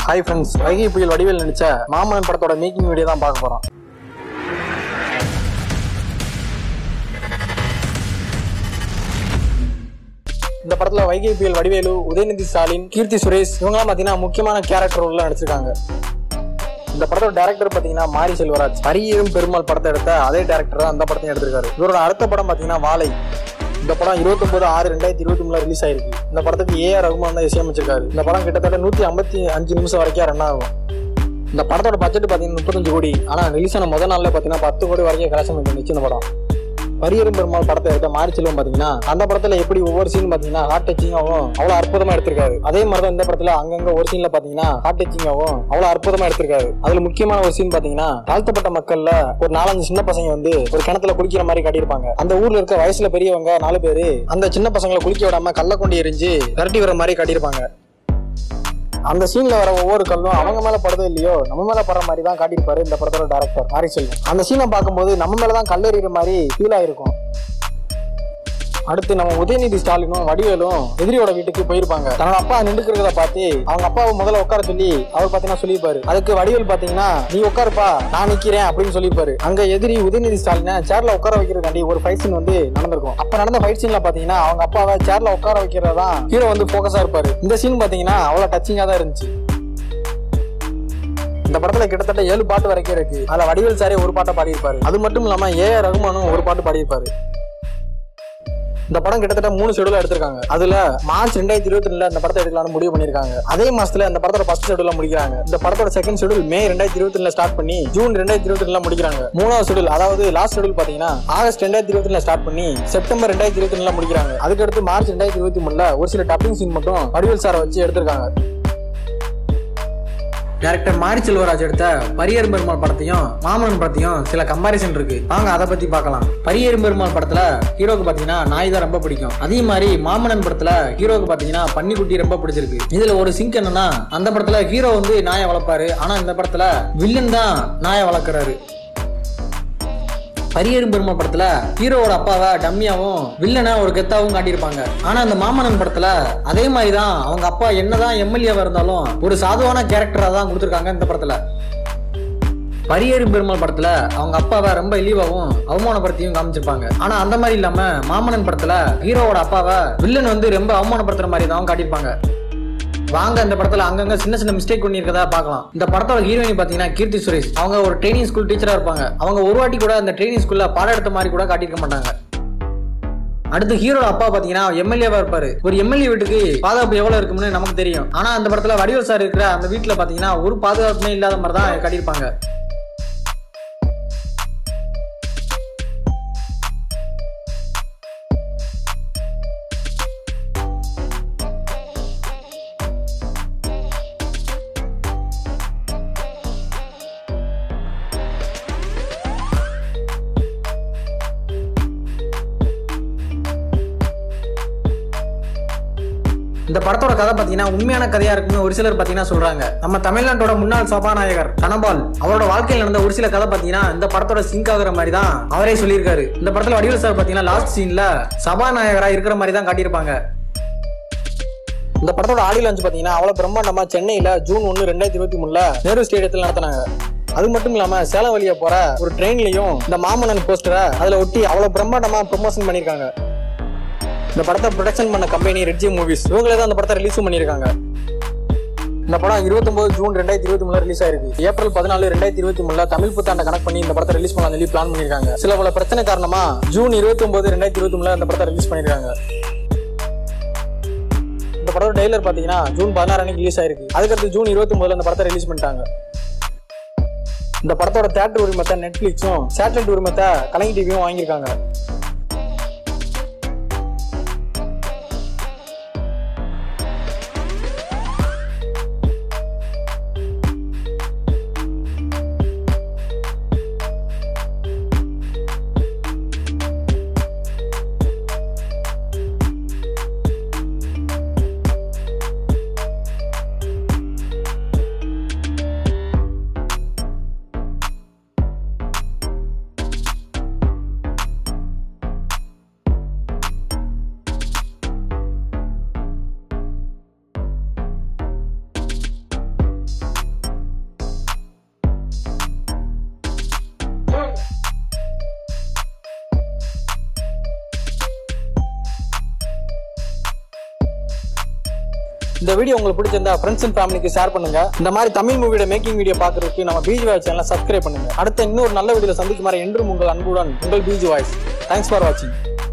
hi friends Vaigai புயல் வடிவேல் நடிச்ச மாமன் படத்தோட மேக்கிங் வீடியோ தான் பார்க்க போறோம் இந்த படத்துல வைகை புயல் வடிவேலு உதயநிதி ஸ்டாலின் கீர்த்தி சுரேஷ் இவங்கலாம் பாத்தீங்கன்னா முக்கியமான கேரக்டர் ரோல்ல நடிச்சிருக்காங்க இந்த படத்தோட டேரக்டர் பாத்தீங்கன்னா மாரி செல்வராஜ் பரியரும் பெருமாள் படத்தை எடுத்த அதே டேரக்டர் தான் அந்த படத்தையும் எடுத்திருக்காரு இவரோட அடுத்த படம் பாத்தீங்கன்னா வாழை இந்த படம் 29 ஆறு ரெண்டாயிரத்தி இருபத்தி மூணுல ரிலீஸ் ஆயிருக்கு இந்த படத்துக்கு ஏஆர் ரகுமான் தான் இசையமைச்சிருக்காரு இந்த படம் கிட்டத்தட்ட நூத்தி ஐம்பத்தி அஞ்சு நிமிஷம் வரைக்கும் ரன் ஆகும் இந்த படத்தோட பட்ஜெட் பாத்தீங்கன்னா முப்பத்தஞ்சு கோடி ஆனா ரிலீஸ் ஆன முதல் நாள்ல பாத்தீங்கன்னா பத்து கோடி வரைக்கும் கலெக்ஷன் பண்ணிச்சு இந்த படம் பரியரும் பெருமாள் படத்தை எடுத்த மாரி செல்வம் பாத்தீங்கன்னா அந்த படத்துல எப்படி ஒவ்வொரு சீன் பாத்தீங்கன்னா ஹார்ட் டச்சிங்காவும் அவ்வளவு அற்புதமா எடுத்திருக்காரு அதே மாதிரி தான் இந்த படத்துல அங்கங்க ஒரு சீன்ல பாத்தீங்கன்னா ஹார்ட் டச்சிங்காவும் அவ்வளவு அற்புதமா எடுத்திருக்காரு அதுல முக்கியமான ஒரு சீன் பாத்தீங்கன்னா தாழ்த்தப்பட்ட மக்கள்ல ஒரு நாலஞ்சு சின்ன பசங்க வந்து ஒரு கிணத்துல குளிக்கிற மாதிரி காட்டியிருப்பாங்க அந்த ஊர்ல இருக்க வயசுல பெரியவங்க நாலு பேரு அந்த சின்ன பசங்களை குளிக்க விடாம கல்ல கொண்டு எரிஞ்சு விரட்டி வர மாதிரி காட்டியிருப்பாங்க அந்த சீன்ல வர ஒவ்வொரு கல்லும் அவங்க மேல படுதோ இல்லையோ நம்ம மேல படுற மாதிரி தான் காட்டியிருப்பாரு இந்த படத்தோட டேரக்டர் மாரி செல்வம் அந்த சீனை பார்க்கும்போது நம்ம மேல தான் கல்லெறிகிற மாதிரி ஃபீல் ஆயிருக்கும் அடுத்து நம்ம உதயநிதி ஸ்டாலினும் வடிவேலும் எதிரியோட வீட்டுக்கு போயிருப்பாங்க தன்னோட அப்பா நின்றுக்கிறத பார்த்து அவங்க அப்பாவை முதல்ல உட்கார சொல்லி அவர் பாத்தீங்கன்னா சொல்லியிருப்பாரு அதுக்கு வடிவேல் பாத்தீங்கன்னா நீ உட்காருப்பா நான் நிக்கிறேன் அப்படின்னு சொல்லியிருப்பாரு அங்க எதிரி உதயநிதி ஸ்டாலினை சேர்ல உட்கார வைக்கிறதுக்காண்டி ஒரு ஃபைட் சீன் வந்து நடந்திருக்கும் அப்ப நடந்த ஃபைட் சீன்ல பாத்தீங்கன்னா அவங்க அப்பாவை சேர்ல உட்கார வைக்கிறதா ஹீரோ வந்து போக்கஸா இருப்பாரு இந்த சீன் பாத்தீங்கன்னா அவ்வளவு டச்சிங்கா தான் இருந்துச்சு இந்த படத்துல கிட்டத்தட்ட ஏழு பாட்டு வரைக்கும் இருக்கு அதுல வடிவேல் சாரே ஒரு பாட்டை பாடியிருப்பாரு அது மட்டும் இல்லாம ஏ ஆர் ரகுமானும் ஒரு பாட்டு பாடியிருப்பாரு இந்த படம் கிட்டத்தட்ட மூணு ஷெடியூல் எடுத்திருக்காங்க அதுல மார்ச் ரெண்டாயிரத்தி இருபத்தி ரெண்டுல இந்த படத்தை எடுக்கலாம்னு முடிவு பண்ணிருக்காங்க அதே மாசத்துல இந்த படத்தோட ஃபர்ஸ்ட் ஷெடியூல முடிக்கிறாங்க இந்த படத்தோட செகண்ட் ஷெடியூல் மே ரெண்டாயிரத்தி இருபத்தி ரெண்டுல ஸ்டார்ட் பண்ணி ஜூன் ரெண்டாயிரத்தி இருபத்தி ரெண்டுல முடிக்கிறாங்க மூணாவது ஷெடியூல் அதாவது லாஸ்ட் ஷெடியூல் பாத்தீங்கன்னா ஆகஸ்ட் ரெண்டாயிரத்தி இருபத்தி ரெண்டுல ஸ்டார்ட் பண்ணி செப்டம்பர் ரெண்டாயிரத்தி இருபத்தி ரெண்டுல முடிக்கிறாங்க அதுக்கடுத்து மார்ச் ரெண்டாயிரத்தி இருபத்தி மூணுல ஒரு சில டப்பிங் சீன் மட்டும் வடிவேல் சாரை வச்சு எடுத்திருக்காங்க டேரக்டர் மாரி செல்வராஜ் எடுத்த பரியரும் பெருமாள் படத்தையும் மாமனன் படத்தையும் சில கம்பாரிசன் இருக்கு வாங்க அதை பத்தி பார்க்கலாம் பரியரும் பெருமாள் படத்துல ஹீரோக்கு பாத்தீங்கன்னா நாய் தான் ரொம்ப பிடிக்கும் அதே மாதிரி மாமனன் படத்துல ஹீரோக்கு பாத்தீங்கன்னா பன்னிக்குட்டி ரொம்ப பிடிச்சிருக்கு இதுல ஒரு சிங்க் என்னன்னா அந்த படத்துல ஹீரோ வந்து நாயை வளர்ப்பாரு ஆனா இந்த படத்துல வில்லன் தான் நாயை வளர்க்குறாரு பரியரும் பெருமாள் படத்துல ஹீரோவோட அப்பாவை டம்மியாவும் வில்லனை ஒரு கெத்தாவும் காட்டியிருப்பாங்க ஆனா அந்த மாமன்னன் படத்துல அதே மாதிரி தான் அவங்க அப்பா என்னதான் எம்எல்ஏவா இருந்தாலும் ஒரு சாதுவான கேரக்டரா தான் கொடுத்துருக்காங்க இந்த படத்துல பரியரும் பெருமாள் படத்துல அவங்க அப்பாவை ரொம்ப இழிவாவும் அவமானப்படுத்தியும் காமிச்சிருப்பாங்க ஆனா அந்த மாதிரி இல்லாம மாமன்னன் படத்துல ஹீரோவோட அப்பாவை வில்லன் வந்து ரொம்ப அவமானப்படுத்துற மாதிரி தான் காட்டியிருப்பாங்க வாங்க இந்த படத்துல அங்கங்க சின்ன சின்ன மிஸ்டேக் பண்ணியிருக்கதா பார்க்கலாம் இந்த படத்தோட ஹீரோயின் பாத்தீங்கன்னா கீர்த்தி சுரேஷ் அவங்க ஒரு ட்ரைனிங் ஸ்கூல் டீச்சரா இருப்பாங்க அவங்க ஒரு வாட்டி கூட அந்த ட்ரைனிங் ஸ்கூல்ல பாடம் எடுத்த மாதிரி கூட காட்டியிருக்க மாட்டாங்க அடுத்து ஹீரோட அப்பா பாத்தீங்கன்னா எம்எல்ஏவா இருப்பாரு ஒரு எம்எல்ஏ வீட்டுக்கு பாதுகாப்பு எவ்வளவு இருக்கும்னு நமக்கு தெரியும் ஆனா அந்த படத்துல வடிவேல் சார் இருக்கிற அந்த வீட்டுல பாத்தீங்கன்னா ஒரு பாதுகாப்புமே இல்லாத மாதிரி தான் காட்டியிருப்பாங்க இந்த படத்தோட கதை பாத்தீங்கன்னா உண்மையான கதையா இருக்குன்னு ஒரு சிலர் பாத்தீங்கன்னா சொல்றாங்க நம்ம தமிழ்நாட்டோட முன்னாள் சபாநாயகர் தனபால் அவரோட வாழ்க்கையில் நடந்த ஒரு சில கதை பாத்தீங்கன்னா இந்த படத்தோட சிங்க் ஆகுற மாதிரி தான் அவரே சொல்லியிருக்காரு இந்த படத்துல வடிவேல் சார் பாத்தீங்கன்னா லாஸ்ட் சீன்ல சபாநாயகரா இருக்கிற மாதிரி தான் காட்டியிருப்பாங்க இந்த படத்தோட ஆடியோ லான்ச் பாத்தீங்கன்னா அவ்வளவு பிரம்மாண்டமா சென்னையில ஜூன் ஒன்னு ரெண்டாயிரத்தி இருபத்தி மூணுல நேரு ஸ்டேடியத்தில் நடத்தினாங்க அது மட்டும் இல்லாம சேலம் வழியா போற ஒரு ட்ரெயின்லயும் இந்த மாமன்னன் போஸ்டரை அதுல ஒட்டி அவ்வளவு பிரம்மாண்டமா ப்ரொமோஷன் பண்ணிருக்காங்க இந்த படத்தை ப்ரொடக்ஷன் பண்ண கம்பெனி ரெட்ஜி மூவிஸ் இவங்களே தான் அந்த படத்தை ரிலீஸும் பண்ணியிருக்காங்க இந்த படம் 29 ஜூன் ரெண்டாயிரத்தி இருபத்தி மூணுல ரிலீஸ் ஆயிருக்கு ஏப்ரல் பதினாலு ரெண்டாயிரத்தி இருபத்தி மூணுல தமிழ் புத்தாண்டை கனெக்ட் பண்ணி இந்த படத்தை ரிலீஸ் பண்ணலாம் சொல்லி பிளான் பண்ணிருக்காங்க சில பல பிரச்சனை காரணமா ஜூன் 29 ரெண்டாயிரத்தி இருபத்தி மூணுல இந்த படத்தை ரிலீஸ் பண்ணிருக்காங்க இந்த படத்தோட டெய்லர் பாத்தீங்கன்னா ஜூன் பதினாறு அன்னைக்கு ரிலீஸ் ஆயிருக்கு அதுக்கடுத்து ஜூன் 29 இந்த படத்தை ரிலீஸ் பண்ணிட்டாங்க இந்த படத்தோட தேட்டர் உரிமத்தை நெட்ஃபிளிக்ஸும் சேட்டலைட் உரிமத்தை கலைஞர் டிவியும் வாங்கியிருக்காங்க இந்த வீடியோ உங்களுக்கு பிடிச்சிருந்தா ஃப்ரெண்ட்ஸ் அண்ட் ஃபேமிலிக்கு ஷேர் பண்ணுங்க இந்த மாதிரி தமிழ் மூவியோட மேக்கிங் வீடியோ பார்க்கறதுக்கு நம்ம பீஜ் வாய்ஸ் சேனலை சப்ஸ்கிரைப் பண்ணுங்க அடுத்த இன்னொரு நல்ல வீடியோ சந்திக்கும் வரை என்றும் உங்கள் அன்புடன் உங்கள் பீஜ் வாய்ஸ் தேங்க்ஸ் ஃபார் வாட்சிங்